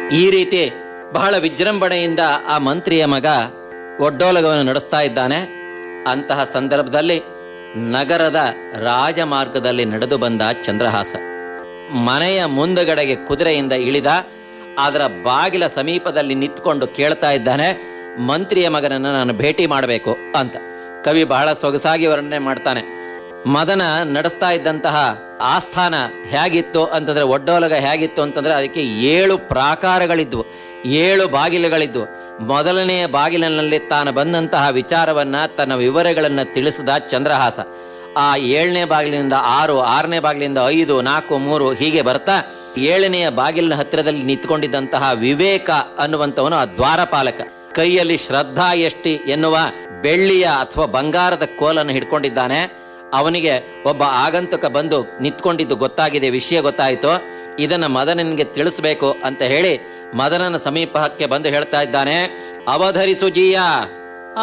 ಈ ರೀತಿ ಬಹಳ ವಿಜೃಂಭಣೆಯಿಂದ ಆ ಮಂತ್ರಿಯ ಮಗ ಒಡ್ಡೋಲಗವನ್ನು ನಡೆಸ್ತಾ ಇದ್ದಾನೆ ಅಂತಹ ಸಂದರ್ಭದಲ್ಲಿ ನಗರದ ರಾಜಮಾರ್ಗದಲ್ಲಿ ನಡೆದು ಬಂದ ಚಂದ್ರಹಾಸ ಮನೆಯ ಮುಂದುಗಡೆಗೆ ಕುದುರೆಯಿಂದ ಇಳಿದ ಅದರ ಬಾಗಿಲ ಸಮೀಪದಲ್ಲಿ ನಿಂತ್ಕೊಂಡು ಕೇಳ್ತಾ ಇದ್ದಾನೆ ಮಂತ್ರಿಯ ಮಗನನ್ನು ನಾನು ಭೇಟಿ ಮಾಡಬೇಕು ಅಂತ ಕವಿ ಬಹಳ ಸೊಗಸಾಗಿ ವರ್ಣನೆ ಮಾಡ್ತಾನೆ ಮದನ ನಡೆಸ್ತಾ ಇದ್ದಂತಹ ಆಸ್ಥಾನ ಹೇಗಿತ್ತು ಅಂತಂದ್ರೆ ಒಡ್ಡೋಲಗ ಹೇಗಿತ್ತು ಅಂತಂದ್ರೆ ಅದಕ್ಕೆ ಏಳು ಪ್ರಾಕಾರಗಳಿದ್ವು ಏಳು ಬಾಗಿಲುಗಳಿದ್ವು ಮೊದಲನೆಯ ಬಾಗಿಲಿನಲ್ಲಿ ತಾನು ಬಂದಂತಹ ವಿಚಾರವನ್ನ ತನ್ನ ವಿವರಗಳನ್ನ ತಿಳಿಸಿದ ಚಂದ್ರಹಾಸ ಆ ಏಳನೇ ಬಾಗಿಲಿನಿಂದ ಆರು ಆರನೇ ಬಾಗಿಲಿಂದ ಐದು ನಾಲ್ಕು ಮೂರು ಹೀಗೆ ಬರ್ತಾ ಏಳನೆಯ ಬಾಗಿಲಿನ ಹತ್ತಿರದಲ್ಲಿ ನಿಂತ್ಕೊಂಡಿದ್ದಂತಹ ವಿವೇಕ ಅನ್ನುವಂಥವನು ಆ ದ್ವಾರಪಾಲಕ ಕೈಯಲ್ಲಿ ಶ್ರದ್ಧಾ ಎಷ್ಟಿ ಎನ್ನುವ ಬೆಳ್ಳಿಯ ಅಥವಾ ಬಂಗಾರದ ಕೋಲನ್ನು ಹಿಡ್ಕೊಂಡಿದ್ದಾನೆ ಅವನಿಗೆ ಒಬ್ಬ ಆಗಂತುಕ ಬಂದು ನಿಂತ್ಕೊಂಡಿದ್ದು ಗೊತ್ತಾಗಿದೆ ವಿಷಯ ಗೊತ್ತಾಯಿತು ಇದನ್ನ ಮದನನಿಗೆ ತಿಳಿಸ್ಬೇಕು ಅಂತ ಹೇಳಿ ಮದನನ ಸಮೀಪಕ್ಕೆ ಬಂದು ಹೇಳ್ತಾ ಇದ್ದಾನೆ ಅವಧರಿಸು ಜೀಯ